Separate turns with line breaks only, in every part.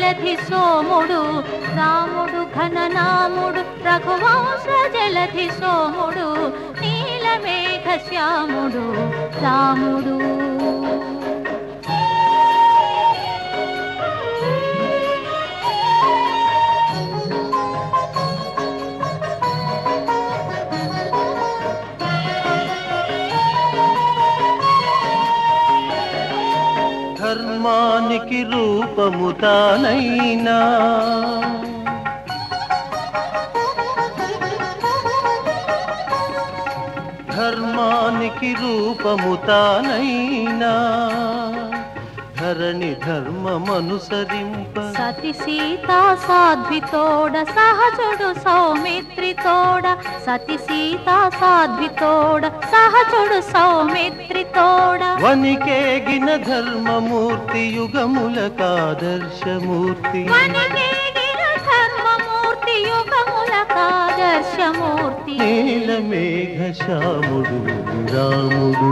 జలధి సోముడు రాముడు ఘననాముడు రఘువంశ జలధి సోముడు నీలమేఘ శ్యాముడు రాముడు
ధర్మానికి రూపము తానైనా ధర్మానికి రూపము తానైనా ధరణి ధర్మమనుసరింప
సతి సీతా సాధ్వితోడ సహజుడు సౌమిత్రితోడ సతి సీతా సాధ్వితోడ సహజుడు సౌమిత్రితోడ
వనికేగిన ధర్మమూర్తి యుగములకాదర్శమూర్తి
వనికేగిన ధర్మమూర్తి యుగములకాదర్శమూర్తి
నీలమేఘ శ్యాముడు రాముడు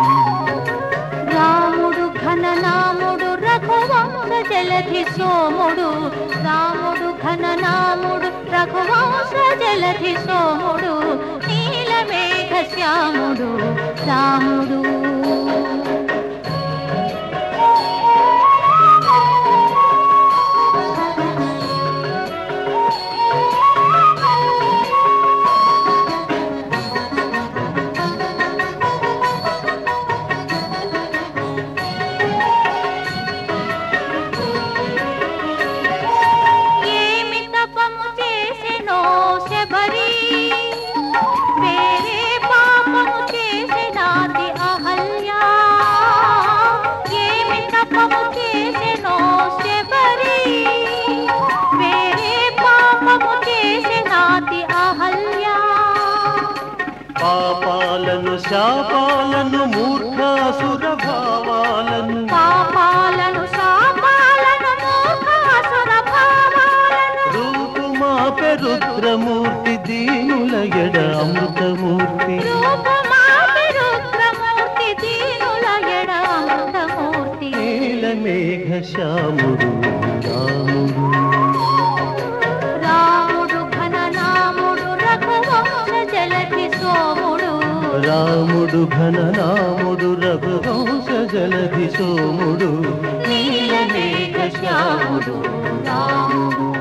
రాముడు ఘననాముడు రఘువంశ జలధి సోముడు రాముడు ఘననాముడు రఘువంశ జలధి సోముడు నీలమేఘ శ్యాముడు రాముడు ఏమి తపము చేసెనో శబరి వేరే పాపము చేసినాది అహల్య ఏమి తపము చేసెనో శబరి వేరే పాపము చేసినాది అహల్య
పాపాలను శాపాలను మూర్ఖాసుర భావాలను
పాపాలను శాపాలను మూర్ఖాసుర భావాలను
రూపుమాపె రుద్రమూర్తి దీనుల ఎడ అమృతమూర్తి
రూపమాపి రుద్రమూర్తి దీనుల ఎడ అమృతమూర్తి
నీలమేఘ శ్యాముడు రాముడు
రాముడు ఘననాముడు రఘువంశ జలధి సోముడు
రాముడు ఘననాముడు రఘువంశ జలధి సోముడు నీలమేఘ శ్యాముడు రాముడు